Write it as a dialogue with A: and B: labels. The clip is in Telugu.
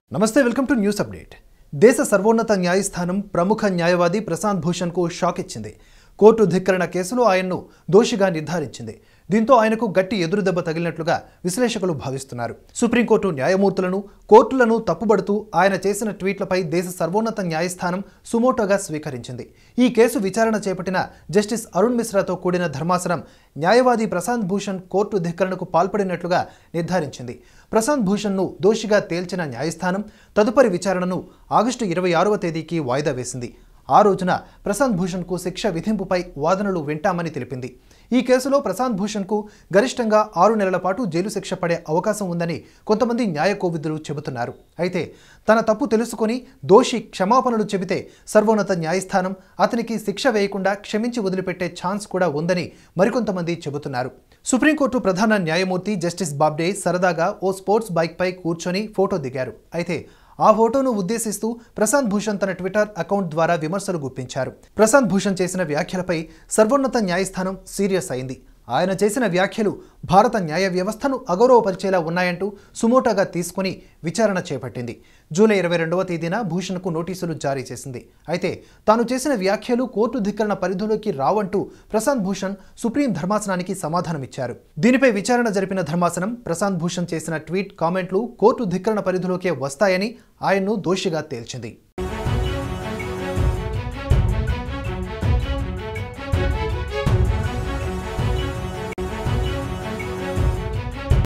A: నమస్తే వెల్కమ్ టు న్యూస్ అప్డేట్ దేశ సర్వోన్నత న్యాయస్థానం ప్రముఖ న్యాయవాది ప్రశాంత్ భూషణ్కు షాక్ ఇచ్చింది కోర్టు ధిక్కరణ కేసులో ఆయన్ను దోషిగా నిర్ధారించింది దీంతో ఆయనకు గట్టి ఎదురుదెబ్బ తగిలినట్లుగా విశ్లేషకులు భావిస్తున్నారు సుప్రీంకోర్టు న్యాయమూర్తులను కోర్టులను తప్పుబడుతూ ఆయన చేసిన ట్వీట్లపై దేశ సర్వోన్నత న్యాయస్థానం సుమోటోగా స్వీకరించింది ఈ కేసు విచారణ చేపట్టిన జస్టిస్ అరుణ్ మిశ్రాతో కూడిన ధర్మాసనం న్యాయవాది ప్రశాంత్ భూషణ్ కోర్టు ధిక్కరణకు పాల్పడినట్లుగా నిర్ధారించింది ప్రశాంత్ భూషణ్ను దోషిగా తేల్చిన న్యాయస్థానం తదుపరి విచారణను ఆగస్టు ఇరవై ఆరవ తేదీకి వాయిదా వేసింది ఆ రోజున ప్రశాంత్ భూషణ్కు శిక్ష విధింపుపై వాదనలు వింటామని తెలిపింది ఈ కేసులో ప్రశాంత్ భూషణ్కు గరిష్టంగా ఆరు నెలల పాటు జైలు శిక్ష పడే అవకాశం ఉందని కొంతమంది న్యాయ కోవిదులు చెబుతున్నారు అయితే తన తప్పు తెలుసుకొని దోషి క్షమాపణలు చెబితే సర్వోన్నత న్యాయస్థానం అతనికి శిక్ష వేయకుండా క్షమించి వదిలిపెట్టే ఛాన్స్ కూడా ఉందని మరికొంతమంది చెబుతున్నారు సుప్రీంకోర్టు ప్రధాన న్యాయమూర్తి జస్టిస్ బాబ్డే సరదాగా ఓ స్పోర్ట్స్ బైక్పై కూర్చొని ఫోటో దిగారు అయితే ఆ ఫోటోను ఉద్దేశిస్తూ ప్రశాంత్ భూషణ్ తన ట్విట్టర్ అకౌంట్ ద్వారా విమర్శలు గుప్పించారు ప్రశాంత్ భూషణ్ చేసిన వ్యాఖ్యలపై సర్వోన్నత న్యాయస్థానం సీరియస్ అయింది ఆయన చేసిన వ్యాఖ్యలు భారత న్యాయ వ్యవస్థను అగౌరవపరిచేలా ఉన్నాయంటూ సుమోటాగా తీసుకుని విచారణ చేపట్టింది జూలై ఇరవై రెండవ తేదీన భూషణ్కు నోటీసులు జారీ చేసింది అయితే తాను చేసిన వ్యాఖ్యలు కోర్టు ధిక్కరణ పరిధిలోకి రావంటూ ప్రశాంత్ భూషణ్ సుప్రీం ధర్మాసనానికి సమాధానమిచ్చారు దీనిపై విచారణ జరిపిన ధర్మాసనం ప్రశాంత్ భూషణ్ చేసిన ట్వీట్ కామెంట్లు కోర్టు ధిక్కరణ పరిధిలోకే వస్తాయని ఆయన్ను దోషిగా తేల్చింది